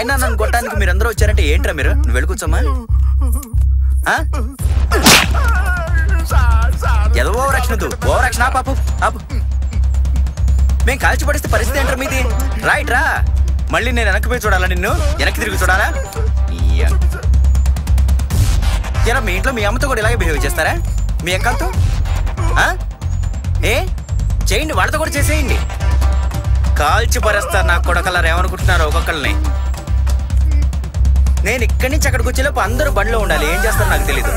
అయినా నన్ను కొట్టడానికి మీరందరూ వచ్చారంటే ఏంట్రా మీరు నువ్వు వెళ్ళి కూర్చోమ్మా ఆ? ఏదో ఓవర్ యాక్షన్ వద్దు ఓవర్ యాక్షన్ ఆపు ఆపు మేము కాల్చి పడిస్తే పరిస్థితి ఏంట్రా మీది రైట్ రా మళ్ళీ నేను వెనక్కి పోయి చూడాలా నిన్ను వెనక్కి తిరిగి చూడాలా ఇయ్య. ఎరా మీ ఇంట్లో మీ అమ్మతో కూడా ఇలాగే బిహేవ్ చేస్తారా మీ అక్కలతో ఆ? ఏ చేయండి వాళ్ళతో కూడా చేసేయండి కాల్చి పరేస్తారు నా కొడకల్లారు ఏమనుకుంటున్నారు ఒక్కొక్కరిని నేను ఇక్కడి నుంచి అక్కడికి వచ్చేలోపు అందరూ బండిలో ఉండాలి ఏం చేస్తారో నాకు తెలీదు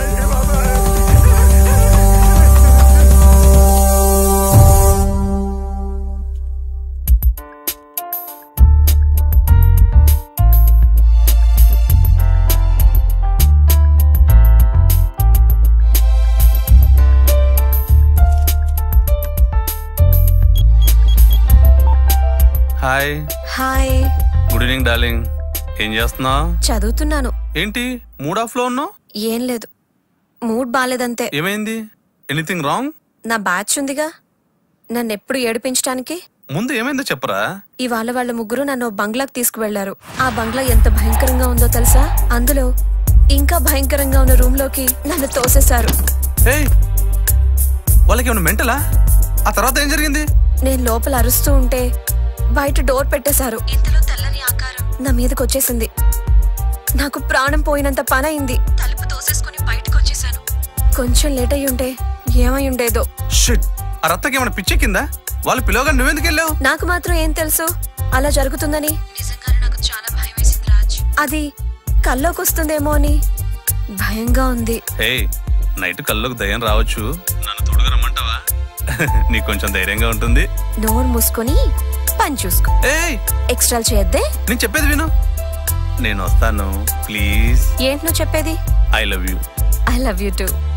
hi hi good evening darling ఏం చేస్తున్నావు చదువుతున్నాను ఏంటి మూడ్ ఆఫ్ లో ఉన్నావు ఏం లేదు మూడ్ బాలేదంతే ఏమైంది ఎనీథింగ్ రాంగ్ నా బ్యాచ్ ఉందిగా నన్ను ఎప్పుడు ఏడిపించడానికి ముందు ఏమైందో చెప్పరా ఇవాళ వాళ్ళ ముగ్గురు నన్ను ఓ బంగ్లాకి తీసుకువెళ్లారు ఆ బంగ్లా ఎంత భయంకరంగా ఉందో తెలుసా అందులో ఇంకా భయంకరంగా ఉన్న రూమ్ లోకి నన్ను తోసేశారు ఏయ్ వాళ్ళకి ఏమైనా మెంటలా ఆ తర్వాత ఏం జరిగింది నేను లోపల అరుస్తూ ఉంటే బయట డోర్ పెట్టేశారు ఇంతలో తెల్లని ఆకారం నా మీదకి వచ్చేసింది నాకు ప్రాణం పోయినంత పని అయింది తలుపు తోసేసుకుని బయటకు వచ్చేసాను కొంచెం లేట్ అయి ఉంటే ఏమై ఉండేదో షిట్ ఆ రత్తకి ఏమైనా పిచ్చెక్కిందా వాళ్ళు పిలవగా నువ్వెందుకు వెళ్ళావు నాకు మాత్రం ఏం తెలుసు అలా జరుగుతుందని నిజంగానే నాకు చాలా భయం వేసింది రాజ్ అది కల్లోకి వస్తుందేమో అని భయంగా ఉంది హే నైట్ కల్లోకి దయ్యం రావచ్చు నన్ను తోడుగా రమ్మంటావా నీకు కొంచెం ధైర్యంగా ఉంటుంది నోరు మూసుకొని పని చూసుకో ఏయ్ ఎక్స్ట్రాలు చేయొద్దే నేను చెప్పేది విను నేను వస్తాను ప్లీజ్ ఏంటి నువ్వు చెప్పేది I love you I love you two